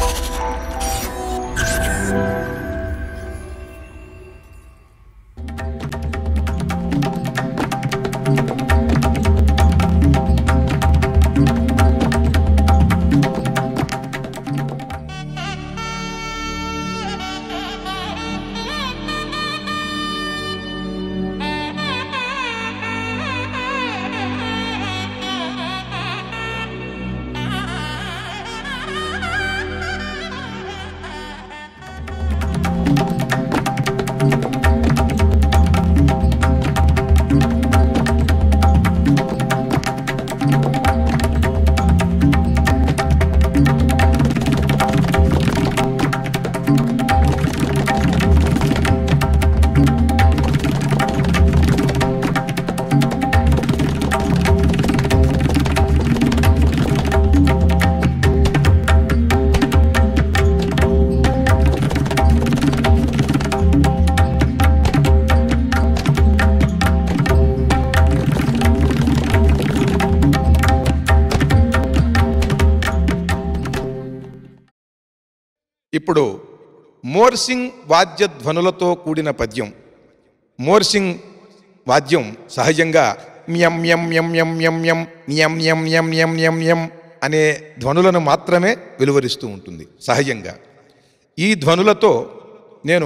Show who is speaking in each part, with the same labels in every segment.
Speaker 1: ఇప్పుడు మోర్సింగ్ వాద్య ధ్వనులతో కూడిన పద్యం మోర్సింగ్ వాద్యం సహజంగా మ్యం యం యం యం యం యం యం యం యం యం యం యం అనే ధ్వనులను మాత్రమే వెలువరిస్తూ ఉంటుంది సహజంగా ఈ ధ్వనులతో నేను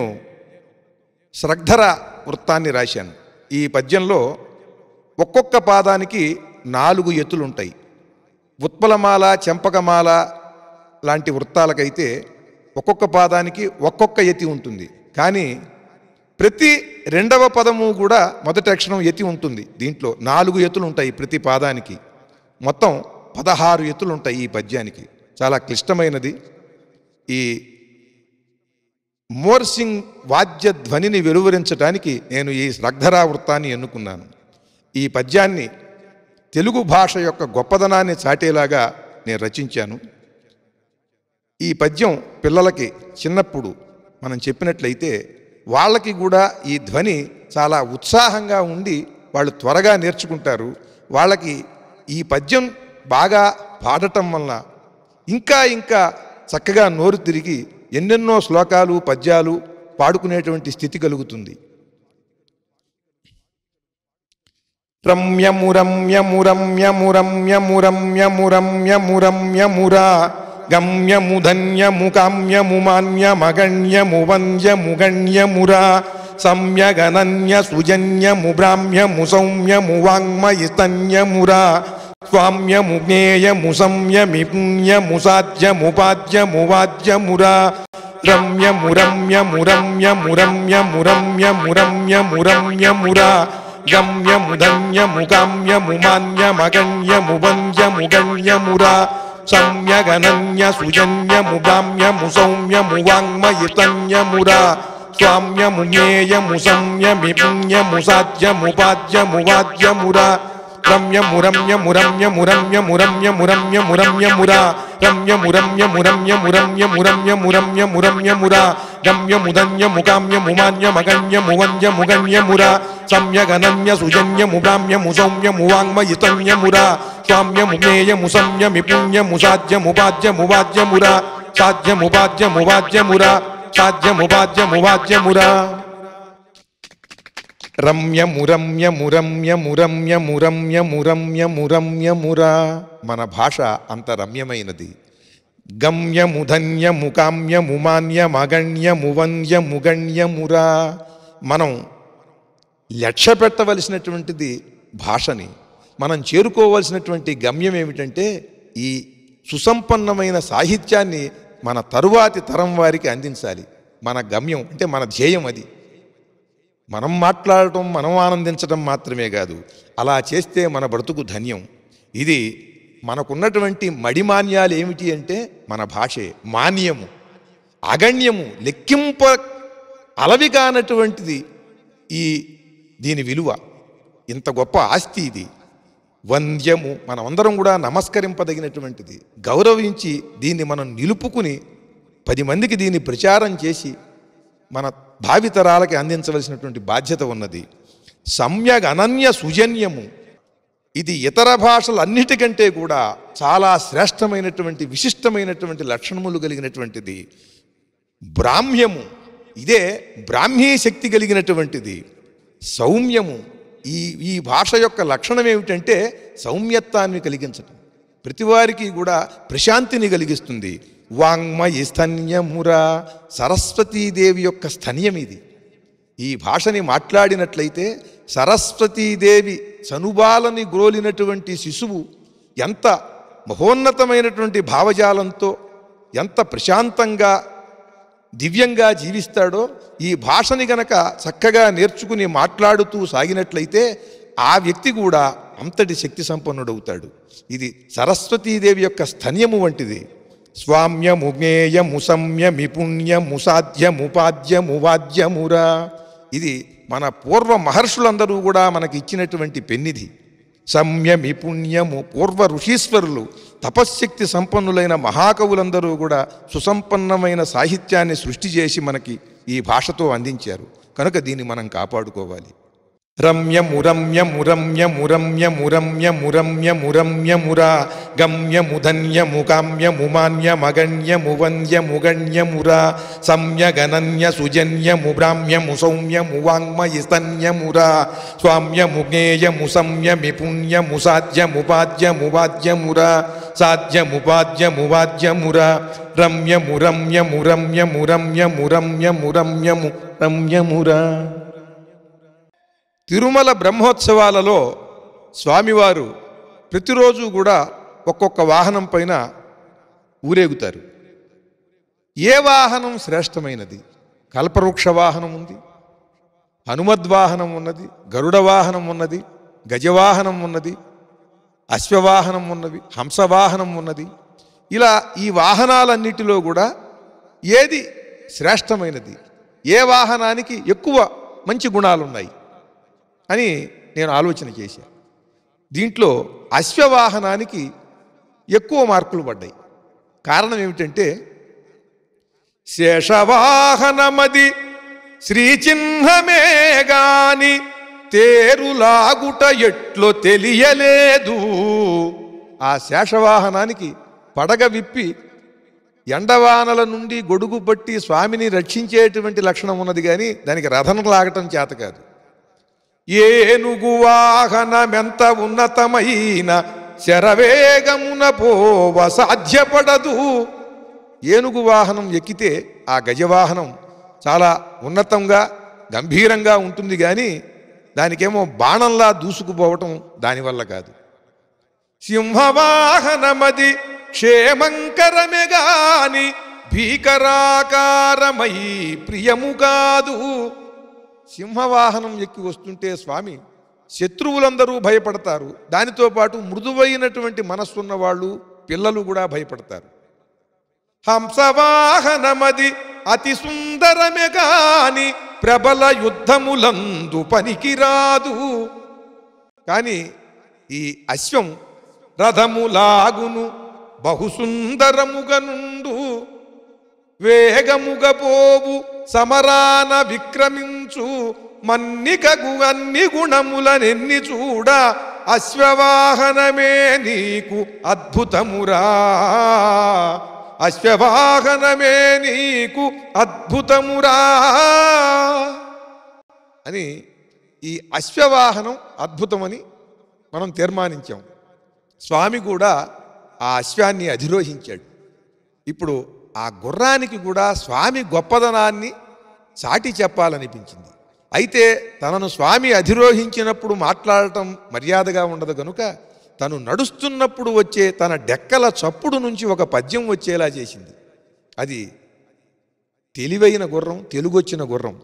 Speaker 1: శ్రద్ధర వృత్తాన్ని రాశాను ఈ పద్యంలో ఒక్కొక్క పాదానికి నాలుగు ఎత్తులు ఉంటాయి ఉత్పలమాల చెంపకమాల లాంటి వృత్తాలకైతే ఒక్కొక్క పాదానికి ఒక్కొక్క యతి ఉంటుంది కానీ ప్రతి రెండవ పదము కూడా మొదటి అక్షరం యతి ఉంటుంది దీంట్లో నాలుగు ఎత్తులు ఉంటాయి ప్రతి పాదానికి మొత్తం పదహారు ఎత్తులు ఉంటాయి ఈ పద్యానికి చాలా క్లిష్టమైనది ఈ మోర్సింగ్ వాద్య ధ్వనిని వెలువరించడానికి నేను ఈ శ్రద్ధరా వృత్తాన్ని ఎన్నుకున్నాను ఈ పద్యాన్ని తెలుగు భాష యొక్క గొప్పదనాన్ని చాటేలాగా నేను రచించాను ఈ పద్యం పిల్లలకి చిన్నప్పుడు మనం చెప్పినట్లయితే వాళ్ళకి కూడా ఈ ధ్వని చాలా ఉత్సాహంగా ఉండి వాళ్ళు త్వరగా నేర్చుకుంటారు వాళ్ళకి ఈ పద్యం బాగా పాడటం వలన ఇంకా ఇంకా చక్కగా నోరు తిరిగి ఎన్నెన్నో శ్లోకాలు పద్యాలు పాడుకునేటువంటి స్థితి కలుగుతుంది రమ్యము రమ్యము రమ్యము రమ్యము రమ్యము రమ్యము రమ్యమురా గమ్యము ధన్యము కామ్యము మాన్యమగణ్యము వంద్యము గణ్యమురా సమ్యగనన్య సుజన్యము బ్రాహ్మ్యము సౌమ్యము వాంగ్మయిస్తన్యమురా స్వామ్యము జ్ఞేయము సంయమి పుణ్యము సాధ్యము పాద్యము వాద్యమురా రమ్యము రమ్యము రమ్యము రమ్యము రమ్యము రమ్యము రమ్యమురా గమ్యము ధన్యము కామ్యము మాన్యమగణ్యము వంద్యము గణ్యమురా సమ్యగనన్య సుజన్యము బ్రాహ్మ్యము సౌమ్యము వాంగ్మయితన్యమురా స్వామ్యము జ్ఞేయము సంయమి పుణ్యము సాధ్యము పాద్యము వాద్యమురా రమ్యము రమ్యము రమ్యము రమ్యము రమ్యము రమ్యము రమ్యమురా రమ్యము రమ్యము రమ్యము రమ్యము రమ్యము రమ్యము రమ్యమురా గమ్యము ధన్యము కామ్యము మాన్యమగణ్యము వంద్యము గణ్యమురా సమ్యగనన్య సుజన్యము బ్రాహ్మ్యము సౌమ్యము వాంగ్మయితన్యమురా స్వామ్యము జ్ఞేయము సంయమి పుణ్యము సాధ్యము పాద్యము వాద్యమురా సాధ్యము పాద్యము వాద్యమురా సాధ్యము పాద్యము వాద్యమురా రమ్యము రమ్యము రమ్యము రమ్యము రమ్యము రమ్యము రమ్యమురా మన భాష అంత రమ్యమైనది గమ్యము ధన్యము కామ్యము మాన్యమగణ్యము వంద్యము గణ్యమురా మనం లక్ష్య పెట్టవలసినటువంటిది భాషని మనం చేరుకోవలసినటువంటి గమ్యం ఏమిటంటే ఈ సుసంపన్నమైన సాహిత్యాన్ని మన తరువాతి తరం వారికి అందించాలి మన గమ్యం అంటే మన ధ్యేయం అది మనం మాట్లాడటం మనం ఆనందించడం మాత్రమే కాదు అలా చేస్తే మన బ్రతుకు ధన్యం ఇది మనకున్నటువంటి మడిమాన్యాలు ఏమిటి అంటే మన భాషే మాన్యము అగణ్యము లెక్కింప అలవి కానటువంటిది ఈ దీని విలువ ఇంత గొప్ప ఆస్తి ఇది వంద్యము మనమందరం కూడా నమస్కరింపదగినటువంటిది గౌరవించి దీన్ని మనం నిలుపుకుని పది మందికి దీన్ని ప్రచారం చేసి మన భావితరాలకి అందించవలసినటువంటి బాధ్యత ఉన్నది సమ్యక్ అనన్య సుజన్యము ఇది ఇతర భాషలన్నిటికంటే కూడా చాలా శ్రేష్టమైనటువంటి విశిష్టమైనటువంటి లక్షణములు కలిగినటువంటిది బ్రాహ్మ్యము ఇదే బ్రాహ్మీ శక్తి కలిగినటువంటిది సౌమ్యము ఈ ఈ భాష యొక్క లక్షణం ఏమిటంటే సౌమ్యత్వాన్ని కలిగించటం ప్రతివారికి కూడా ప్రశాంతిని కలిగిస్తుంది వాంగ్మయి స్తన్యమురా సరస్వతీదేవి యొక్క స్తన్యం ఇది ఈ భాషని మాట్లాడినట్లయితే సరస్వతీదేవి చనుబాలని గ్రోలినటువంటి శిశువు ఎంత మహోన్నతమైనటువంటి భావజాలంతో ఎంత ప్రశాంతంగా దివ్యంగా జీవిస్తాడో ఈ భాషని గనక చక్కగా నేర్చుకుని మాట్లాడుతూ సాగినట్లయితే ఆ వ్యక్తి కూడా అంతటి శక్తి సంపన్నుడవుతాడు ఇది సరస్వతీదేవి యొక్క స్తన్యము వంటిది స్వామ్యము జ్ఞేయము సంయమి పుణ్యము సాధ్యముపాద్యము వాద్యమురా ఇది మన పూర్వ మహర్షులందరూ కూడా మనకి ఇచ్చినటువంటి పెన్నిధి సంయమి పుణ్యము పూర్వ ఋషీశ్వరులు తపశ్శక్తి సంపన్నులైన మహాకవులందరూ కూడా సుసంపన్నమైన సాహిత్యాన్ని సృష్టి చేసి మనకి ఈ భాషతో అందించారు కనుక దీన్ని మనం కాపాడుకోవాలి రమ్యము రమ్యము రమ్యము రమ్యము రమ్యము రమ్యము రమ్యమురా గమ్యము ధన్యము కామ్యము మాన్యమగణ్యము వంద్యము గణ్యమురా సమ్యగనన్య సుజన్యము బ్రాహ్మ్యము సౌమ్యము వాంగ్మయి స్తన్యమురా స్వామ్యము జ్ఞేయము సంయమి పుణ్యము సాధ్యముపాద్యము వాద్యమురా సాధ్యముపాద్యము వాద్యమురా రమ్యము రమ్యము రమ్యము రమ్యము రమ్యము రమ్యము రమ్యమురా తిరుమల బ్రహ్మోత్సవాలలో స్వామివారు ప్రతిరోజు కూడా ఒక్కొక్క వాహనం పైన ఊరేగుతారు ఏ వాహనం శ్రేష్టమైనది కల్పవృక్ష వాహనం ఉంది హనుమద్వాహనం ఉన్నది గరుడ వాహనం ఉన్నది గజవాహనం ఉన్నది అశ్వవాహనం ఉన్నది హంసవాహనం ఉన్నది ఇలా ఈ వాహనాలన్నిటిలో కూడా ఏది శ్రేష్టమైనది ఏ వాహనానికి ఎక్కువ మంచి గుణాలున్నాయి అని నేను ఆలోచన చేశాను దీంట్లో అశ్వవాహనానికి ఎక్కువ మార్కులు పడ్డాయి కారణం ఏమిటంటే శేషవాహనమది శ్రీచిహ్నమే గాని తేరులాగుట ఎట్లో తెలియలేదు ఆ శేషవాహనానికి పడగ విప్పి ఎండవానల నుండి గొడుగు పట్టి స్వామిని రక్షించేటువంటి లక్షణం ఉన్నది కానీ దానికి రథం లాగటం చేత కాదు ఏనుగు వాహనమెంత ఉన్నతమైన శరవేగమున పోవ సాధ్యపడదు ఏనుగు వాహనం ఎక్కితే ఆ గజవాహనం చాలా ఉన్నతంగా గంభీరంగా ఉంటుంది కానీ దానికేమో బాణంలా దూసుకుపోవటం దానివల్ల కాదు సింహవాహనమది క్షేమంకరమే గాని భీకరాకారమై ప్రియము కాదు సింహవాహనం ఎక్కి వస్తుంటే స్వామి శత్రువులందరూ భయపడతారు దానితో పాటు మృదువైనటువంటి మనస్సున్న వాళ్ళు పిల్లలు కూడా భయపడతారు హంసవాహనమది అతి సుందరమే గాని ప్రబల యుద్ధములందు పనికిరాదు కానీ ఈ అశ్వం రథములాగును బహుసుందరముగనుండు వేగముగ పోవు సమరాన విక్రమించు మన్నికగు అన్ని గుణములనెన్ని చూడ అశ్వవాహనమే నీకు అద్భుతమురా అశ్వవాహనమే నీకు అద్భుతమురా అని ఈ అశ్వవాహనం అద్భుతమని మనం తీర్మానించాం స్వామి కూడా ఆ అశ్వాన్ని అధిరోహించాడు ఇప్పుడు ఆ గుర్రానికి కూడా స్వామి గొప్పదనాన్ని చాటి చెప్పాలనిపించింది అయితే తనను స్వామి అధిరోహించినప్పుడు మాట్లాడటం మర్యాదగా ఉండదు గనుక తను నడుస్తున్నప్పుడు వచ్చే తన డెక్కల చప్పుడు నుంచి ఒక పద్యం వచ్చేలా చేసింది అది తెలివైన గుర్రం తెలుగొచ్చిన గుర్రం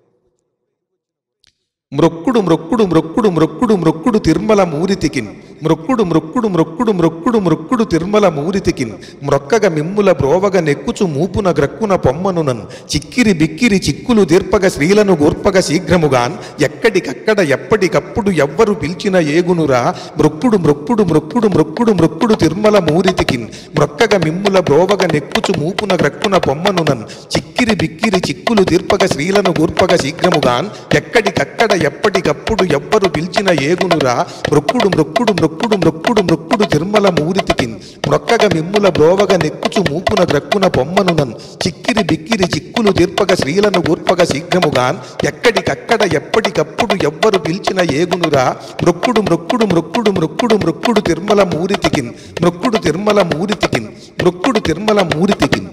Speaker 1: మ్రొక్కుడు మ్రొక్కుడు మ్రొక్కుడు మ్రొక్కుడు మ్రొక్కుడు తిరుమల మూరితికిన్ మ్రొక్కుడు మ్రొక్కుడు మ్రొక్కుడు మ్రొక్కుడు మ్రొక్కుడు తిరుమల మూరితికిన్ మ్రొక్కగ మిమ్ముల బ్రోవగ నెక్కుచు మూపున గ్రక్కున పొమ్మనునన్ చిక్కిరి బిక్కిరి చిక్కులు దీర్పగ శ్రీలను గూర్పగ శీఘ్రముగాన్ ఎక్కడికక్కడ ఎప్పటికప్పుడు ఎవ్వరు పిలిచిన ఏగునురా మ్రొక్కుడు మ్రొక్కుడు మ్రొక్కుడు మ్రొక్కుడు మ్రొక్కుడు తిరుమల మూరితికిన్ మ్రొక్కగ మిమ్ముల బ్రోవగ నెక్కుచు మూపున గ్రక్కున పొమ్మనునన్ చిక్కిరి బిక్కిరి చిక్కులు దీర్పగ శ్రీలను గూర్పగ శీఘ్రముగాన్ ఎక్కడికక్కడ ఎప్పటికప్పుడు ఎవ్వరు పిలిచిన ఏగునురా మ్రొక్కుడు మ్రొక్కుడు మ్రొక్కుడు మ్రొక్కుడు మ్రొక్కుడు మ్రొక్కుడు తిరుమల మూరితికి మ్రొక్కగ మిమ్ముల బ్రోవగ నెక్కుచు మూపున గ్రక్కున పొమ్మను నన్ చిక్కిరి బిక్కిరి చిక్కులు తీర్పగ శ్రీలను గూర్పగ శీఘ్రముగాన్ ఎక్కడికక్కడ ఎప్పటికప్పుడు ఎవ్వరు పిలిచిన ఏగునురా మ్రొక్కుడు మ్రొక్కుడు మ్రొక్కుడు మ్రొక్కుడు మ్రొక్కుడు తిరుమల మూరితికిన్ మ్రొక్కుడు తిరుమల మూరితికిన్ మ్రొక్కుడు తిరుమల మూరితికిన్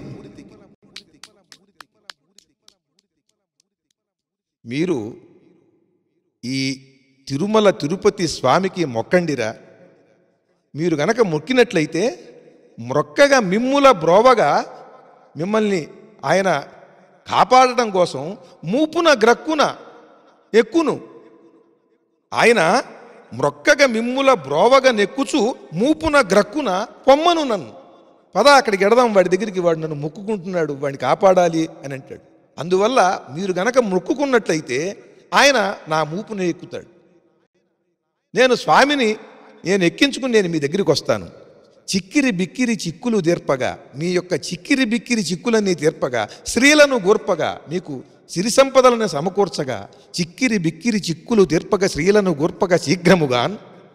Speaker 1: మీరు ఈ తిరుమల తిరుపతి స్వామికి మొక్కండిరా మీరు గనక మొక్కినట్లయితే మొక్కగా మిమ్ముల బ్రోవగా మిమ్మల్ని ఆయన కాపాడటం కోసం మూపున గ్రక్కున ఎక్కును ఆయన మ్రొక్కగా మిమ్ముల బ్రోవగా నెక్కుచు మూపున గ్రక్కున పొమ్మను నన్ను పద అక్కడికి ఎడదాం వాడి దగ్గరికి వాడు నన్ను మొక్కుకుంటున్నాడు వాడిని కాపాడాలి అని అంటాడు అందువల్ల మీరు గనక మొక్కుకున్నట్లయితే ఆయన నా మూపుని ఎక్కుతాడు నేను స్వామిని నేను ఎక్కించుకుని నేను మీ దగ్గరికి వస్తాను చిక్కిరి బిక్కిరి చిక్కులు తీర్పగా మీ యొక్క చిక్కిరి బిక్కిరి చిక్కులన్నీ తీర్పగా స్త్రీలను గూర్పగా మీకు సిరి సంపదలను సమకూర్చగా చిక్కిరి బిక్కిరి చిక్కులు తీర్పగా స్త్రీలను గూర్పగా శీఘ్రముగాన్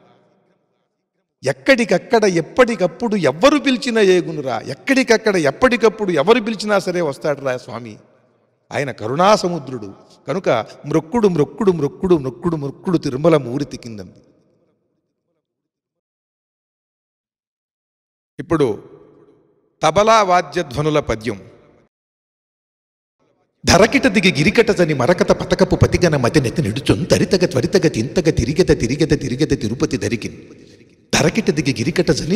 Speaker 1: ఎక్కడికక్కడ ఎప్పటికప్పుడు ఎవ్వరు పిలిచినా ఏగునురా ఎక్కడికక్కడ ఎప్పటికప్పుడు ఎవరు పిలిచినా సరే వస్తాడురా స్వామి ఆయన కరుణాసముద్రుడు కనుక మ్రొక్కుడు మ్రొక్కుడు మ్రొక్కుడు మ్రొక్కుడు మ్రొక్కుడు తిరుమల మూరితి కిందంది ఇప్పుడు తబలా వాద్యధ్వనుల పద్యం ధరకిట దిగి గిరికటజని మరకత పతకపు పతిగన మతి నెతి నిడుచున్ తరితగ త్వరితగ తింతగ తిరిగెత తిరిగెత తిరిగెత తిరుపతి ధరికిన్ ధరకిట దిగి గిరికటజని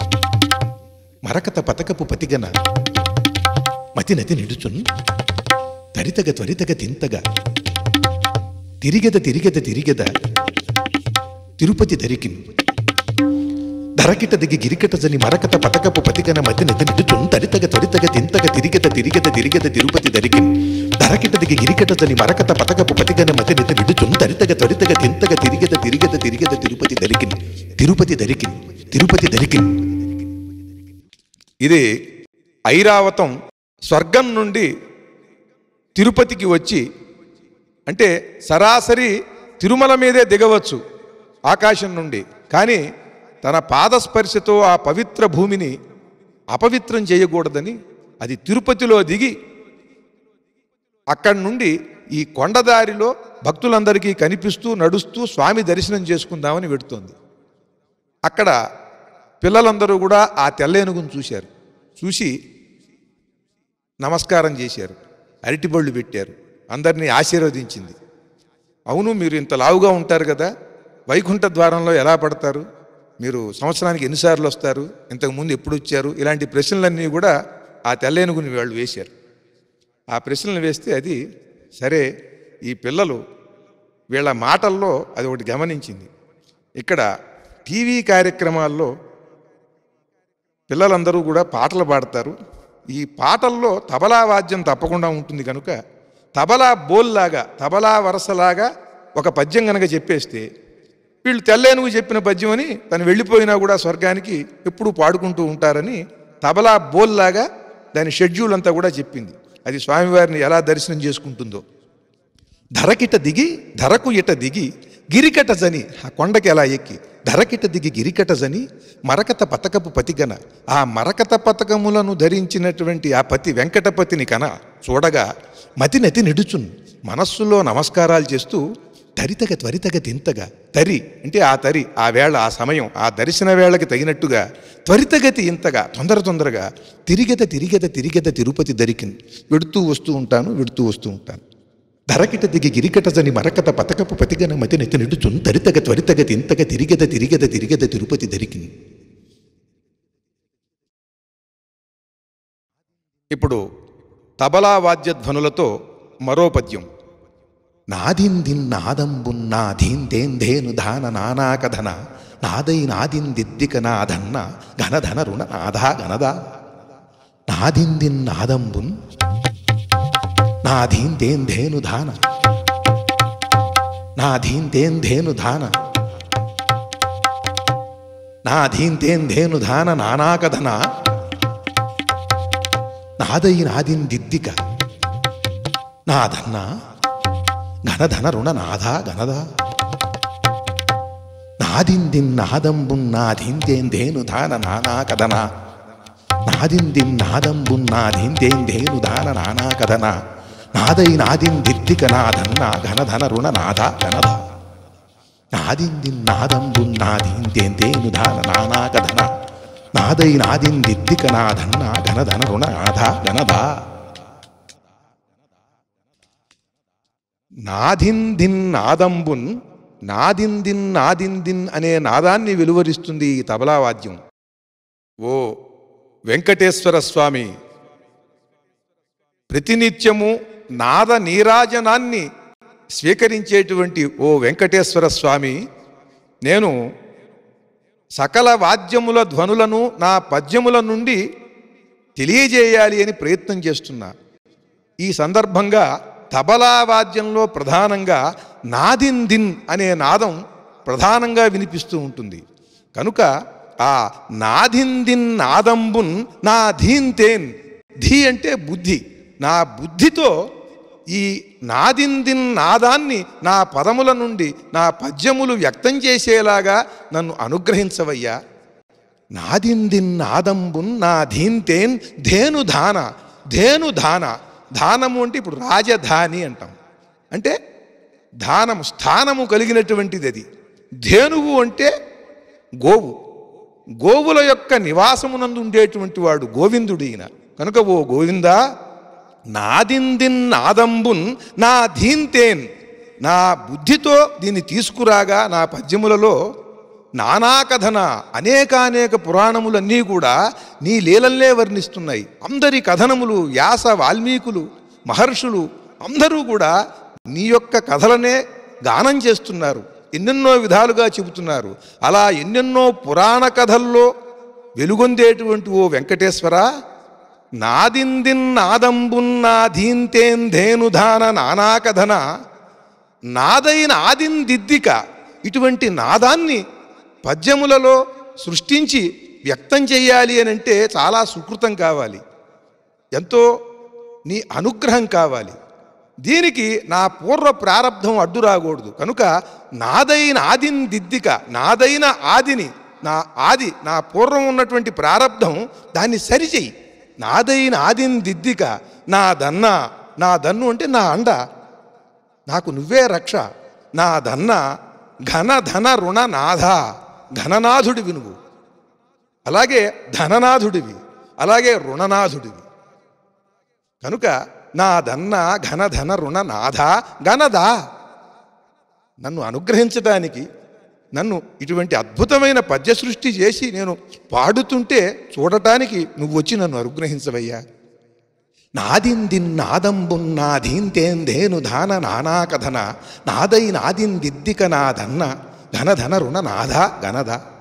Speaker 1: మరకత పతకపు పతిగన మతి నతి నిడుచున్ తరితగ త్వరితగ తింతగ తిరిగెద తిరిగెద తిరిగెద తిరుపతి ధరికిన్ ధరకిట దిగి గిరికట జని మరకత పతకపు పతికన మధ్య నది నిడుచున్ తరితగ త్వరితగ తింతగ తిరిగెత తిరిగెత తిరిగెత తిరుపతి ధరికిన్ ధరకిట దిగి గిరికట జని మరకత పతకపు పతికన మధ్య నది నిడుచున్ తరితగ త్వరితగ తింతగ తిరిగెత తిరిగెత తిరిగెత తిరుపతి ధరికిన్ తిరుపతి ధరికిన్ తిరుపతి ధరికిన్ ఇది ఐరావతం స్వర్గం నుండి తిరుపతికి వచ్చి అంటే సరాసరి తిరుమల మీదే దిగవచ్చు ఆకాశం నుండి కానీ తన పాదస్పర్శతో ఆ పవిత్ర భూమిని అపవిత్రం చేయకూడదని అది తిరుపతిలో దిగి అక్కడి నుండి ఈ కొండదారిలో భక్తులందరికీ కనిపిస్తూ నడుస్తూ స్వామి దర్శనం చేసుకుందామని వెడుతోంది అక్కడ పిల్లలందరూ కూడా ఆ తెల్లేనుగును చూశారు చూసి నమస్కారం చేశారు అరటిబళ్ళు పెట్టారు అందరినీ ఆశీర్వదించింది అవును మీరు ఇంత లావుగా ఉంటారు కదా వైకుంఠ ద్వారంలో ఎలా పడతారు మీరు సంవత్సరానికి ఎన్నిసార్లు వస్తారు ఇంతకుముందు ఎప్పుడు వచ్చారు ఇలాంటి ప్రశ్నలన్నీ కూడా ఆ తెల్లేనుగుని వాళ్ళు వేశారు ఆ ప్రశ్నలు వేస్తే అది సరే ఈ పిల్లలు వీళ్ళ మాటల్లో అది ఒకటి గమనించింది ఇక్కడ టీవీ కార్యక్రమాల్లో పిల్లలందరూ కూడా పాటలు పాడతారు ఈ పాటల్లో తబలా వాద్యం తప్పకుండా ఉంటుంది కనుక తబలా బోల్లాగా తబలా వరసలాగా ఒక పద్యం కనుక చెప్పేస్తే వీళ్ళు తెల్లేనుగు చెప్పిన పద్యం అని తను వెళ్ళిపోయినా కూడా స్వర్గానికి ఎప్పుడూ పాడుకుంటూ ఉంటారని తబలా బోల్లాగా దాని షెడ్యూల్ అంతా కూడా చెప్పింది అది స్వామివారిని ఎలా దర్శనం చేసుకుంటుందో ధరకిట దిగి ధరకు ఇట దిగి గిరికట జని ఆ కొండకి ఎలా ఎక్కి ధరకిట దిగి గిరికట జని మరకత పతకపు పతిగన ఆ మరకత పతకములను ధరించినటువంటి ఆ పతి వెంకటపతిని కన చూడగా మతినతి నిడుచున్ మనస్సులో నమస్కారాలు చేస్తూ తరితగ త్వరితగ తింతగా తరి అంటే ఆ తరి ఆ వేళ ఆ సమయం ఆ దర్శన వేళకి తగినట్టుగా త్వరితగతి ఇంతగా తొందర తొందరగా తిరిగెత తిరిగెత తిరిగెత తిరుపతి దరికిన్ వెడుతూ వస్తూ ఉంటాను వెడుతూ వస్తూ ఉంటాను ధరకిట దిగి గిరికటజని మరకత పతకపు పతిగన మతి నెత్తి నిడుచున్ తరితగ త్వరితగ తింతగ తిరిగెద తిరిగెద తిరిగెద తిరుపతి దరికిన్ ఇప్పుడు తబలా వాద్యధ్వనులతో మరో పద్యం నాదిందిన్ నాదంబున్ నాధీందేంధేను ధాన నానాకధన నాదై నాదిందిద్దిక నాధన్న ఘనధన రుణ నాథా గణదా నాదిందిన్ నాదంబున్ నాధీందేంధేను ధాన నాధీందేంధేను ధాన నాధీంతేంధేను ధాన నానాకధన నాదై నాదిందిద్దిక నాదన్న ఘనధన రుణ నాథా గణదా నాదిందిన్ నాదంబున్ నాధింతేందేను దాన నానా కథన నాదిందిన్ నాదంబున్ నాధింతేందేను దాన నానా కథన నాదై నాదిన్ దిద్దిక నాదన్న ఘనధన రుణ నాథ ఘనధ నాదిందిన్ నాదంబున్ నాధింతేందేను దాన నానా కథన నాదై నాదిన్ దిద్దిక నాదన్న ఘనధన రుణ నాథ ఘనధ నాదిందిన్ నాదంబున్ నాదిందిన్ నాదిందిన్ అనే నాదాన్ని వెలువరిస్తుంది ఈ తబలా వాద్యం ఓ వెంకటేశ్వర స్వామి ప్రతినిత్యము నాద నీరాజనాన్ని స్వీకరించేటువంటి ఓ వెంకటేశ్వర స్వామి నేను సకల వాద్యముల ధ్వనులను నా పద్యముల నుండి తెలియజేయాలి అని ప్రయత్నం చేస్తున్నా ఈ సందర్భంగా తబలా వాద్యంలో ప్రధానంగా నాదిన్ దిన్ అనే నాదం ప్రధానంగా వినిపిస్తూ ఉంటుంది కనుక ఆ నాదిన్ దిన్ నాదంబున్ నా ధీంతేన్ ధీ అంటే బుద్ధి నా బుద్ధితో ఈ నాదిందిన్ నాదాన్ని నా పదముల నుండి నా పద్యములు వ్యక్తం చేసేలాగా నన్ను అనుగ్రహించవయ్యా నాదిందిన్ నాదంబున్ నా ధీంతేన్ ధేను ధాన ధేను ధాన ధానము అంటే ఇప్పుడు రాజధాని అంటాం అంటే ధానము స్థానము కలిగినటువంటిది అది ధేనువు అంటే గోవు గోవుల యొక్క నివాసమునందు ఉండేటువంటి వాడు గోవిందుడు ఈయన కనుక ఓ గోవిందా నాదిందిన్ నాదంబున్ నా ధీంతేన్ నా బుద్ధితో దీన్ని తీసుకురాగా నా పద్యములలో నానా కథన అనేకానేక పురాణములన్నీ కూడా నీ లీలల్లే వర్ణిస్తున్నాయి అందరి కథనములు వ్యాస వాల్మీకులు మహర్షులు అందరూ కూడా నీ యొక్క కథలనే గానం చేస్తున్నారు ఎన్నెన్నో విధాలుగా చెబుతున్నారు అలా ఎన్నెన్నో పురాణ కథల్లో వెలుగొందేటువంటి ఓ వెంకటేశ్వర నాదిందిన్ నాదంబున్నాధీంతేన్ ధేనుధాన నానా కథన నాదైన ఆదిన్ దిద్దిక ఇటువంటి నాదాన్ని పద్యములలో సృష్టించి వ్యక్తం చేయాలి అని అంటే చాలా సుకృతం కావాలి ఎంతో నీ అనుగ్రహం కావాలి దీనికి నా పూర్వ ప్రారంధం అడ్డు రాకూడదు కనుక నాదైన ఆదిని దిద్దిక నాదైన ఆదిని నా ఆది నా పూర్వం ఉన్నటువంటి ప్రారంధం దాన్ని సరిచెయ్యి నాదైన ఆదిని దిద్దిక నా దన్న నా దన్ను అంటే నా అండ నాకు నువ్వే రక్ష నా దన్న ఘన ధన రుణ నాథ ఘననాథుడివి నువ్వు అలాగే ధననాథుడివి అలాగే రుణనాథుడివి కనుక నా దన్న ఘన ధన రుణ నాథ ఘనదా నన్ను అనుగ్రహించడానికి నన్ను ఇటువంటి అద్భుతమైన పద్య సృష్టి చేసి నేను పాడుతుంటే చూడటానికి నువ్వు వచ్చి నన్ను అనుగ్రహించవయ్యా నాదిందిన్ నాదంబున్ నాధీంతేందేను ధాన నానా కథన నాదై నాదిన్ దిద్దిక నాదన్న ఘనధన రుణ నాథ ఘనద